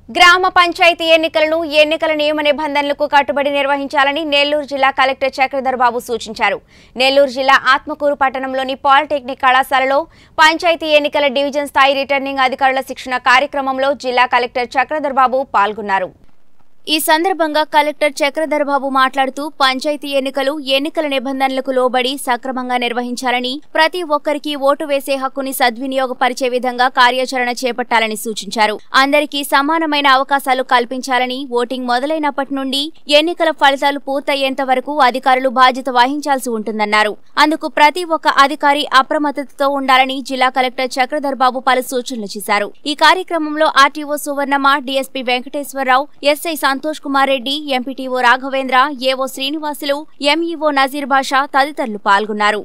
గ్రామ పంచాయతీ ఎన్నికలను ఎన్నికల నియమ నిబంధనలకు కట్టుబడి నిర్వహించాలని నెల్లూరు జిల్లా కలెక్టర్ చక్రధర్ బాబు సూచించారు నెల్లూరు జిల్లా ఆత్మకూరు పట్టణంలోని పాలిటెక్నిక్ కళాశాలలో పంచాయతీ ఎన్నికల డివిజన్ స్థాయి రిటర్నింగ్ అధికారుల శిక్షణ కార్యక్రమంలో జిల్లా కలెక్టర్ చక్రధర్ బాబు పాల్గొన్నారు ఈ సందర్భంగా కలెక్టర్ చక్రధర్ బాబు మాట్లాడుతూ పంచాయతీ ఎన్నికలు ఎన్నికల నిబంధనలకు లోబడి సక్రమంగా నిర్వహించాలని ప్రతి ఒక్కరికి ఓటు వేసే హక్కుని సద్వినియోగపరిచే విధంగా కార్యాచరణ చేపట్టాలని సూచించారు అందరికీ సమానమైన అవకాశాలు కల్పించాలని ఓటింగ్ మొదలైనప్పటి నుండి ఎన్నికల ఫలితాలు పూర్తయ్యేంత వరకు అధికారులు బాధ్యత వహించాల్సి ఉంటుందన్నారు అందుకు ప్రతి ఒక్క అధికారి అప్రమత్తతతో ఉండాలని జిల్లా కలెక్టర్ చక్రధర్ బాబు పలు సూచనలు చేశారు ఈ కార్యక్రమంలో RTO Suvarnamma DSP Venkateswara Rao SI Santosh Kumar Reddy MPTO Raghavendra AO Srinivasulu MEO Nazir బాషా తదితరులు పాల్గొన్నారు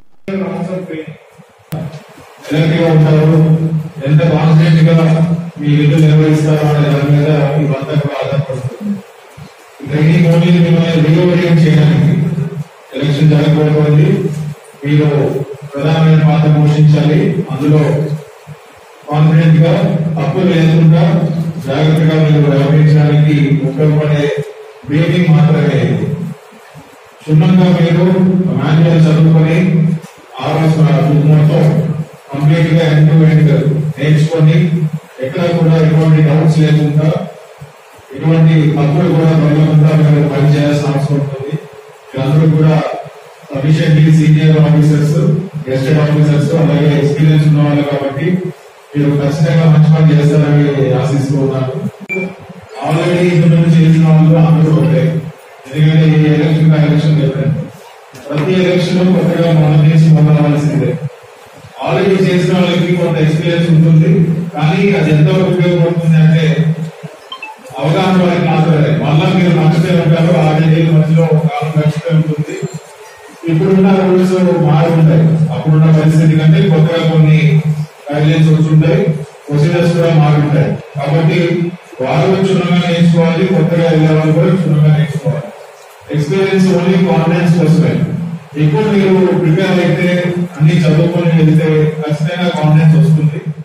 ఎలాంటిగా ఉంటారు ఎంత కాన్ఫిడెంట్ గా మీ విధులు నిర్వహిస్తారో అనే దాని మీద ఇవంతా కూడా ఆధారపడుతుంది ట్రైనింగ్ ఓన్లీ మిమ్మల్ని రికవరింగ్ చేయడానికి ఎలక్షన్ జరగబోతుంది మీరు ప్రధానమైన పాత్ర పోషించాలి అందులో కాన్ఫిడెంట్ గా తప్పులు లేకుండా జాగ్రత్తగా మీరు వ్యవహరించడానికి ఉపయోగపడే బ్రీఫింగ్ మాత్రమే ఇది. క్షుణ్ణంగా మీరు మాన్యువల్ చదువుకొని ఆ రోజు మొత్తం కంప్లీట్ గా ఎండ్ టు ఎండ్ నేర్చుకొని ఎక్కడ కూడా ఎటువంటి డౌట్స్ లేకుండా ఎటువంటి తప్పులు కూడా దొరకకుండా మీరు పనిచేయాల్సిన అవసరం ఉంటుంది మీరందరూ కూడా sufficiently senior officers gazetted officers అలాగే ఎక్స్పీరియన్స్ ఉన్న వాళ్ళు కాబట్టి మీరు ఖచ్చితంగా మంచి పని చేస్తారని ఆశిస్తూ ఉన్నాను ఆల్రెడీ ఇంత నుంచి చేసిన వాళ్ళు అందరూ ఒకటే ఎందుకంటే ఈ ఎలక్షన్ ఎలక్షన్ డిఫరెంట్ ప్రతి ఎలక్షన్ కొత్తగా మన నుంచి మొదలవలసిందే ఆల్రెడీ చేసిన వాళ్ళకి కొంత ఎక్స్పీరియన్స్ ఉంటుంది కానీ అది ఎంతవరకు ఉపయోగపడుతుంది అంటే అవగాహన వారికి మాత్రమే మళ్ళా మీరు నచ్చితే ఉంటారు ఆ డేల మధ్యలో ఒక కాలం నచ్చితే ఉంటుంది ఇప్పుడున్న రూల్స్ మారి ఉంటాయి అప్పుడున్న పరిస్థితి కంటే కొత్తగా కొన్ని గైడ్లైన్స్ వచ్చుంటాయి ప్రొసీజర్స్ కూడా మారి ఉంటాయి కాబట్టి వారు క్షుణ్ణంగా నేర్చుకోవాలి కొత్తగా వెళ్ళే వాళ్ళు కూడా క్షుణ్ణంగా నేర్చుకోవాలి ఎక్స్పీరియన్స్ ఓన్లీ కాన్ఫిడెన్స్ కోసమే ఎక్కువ మీరు ప్రిపేర్ అయితే అన్ని చదువుకొని వెళ్తే ఖచ్చితంగా కాన్ఫిడెన్స్ వస్తుంది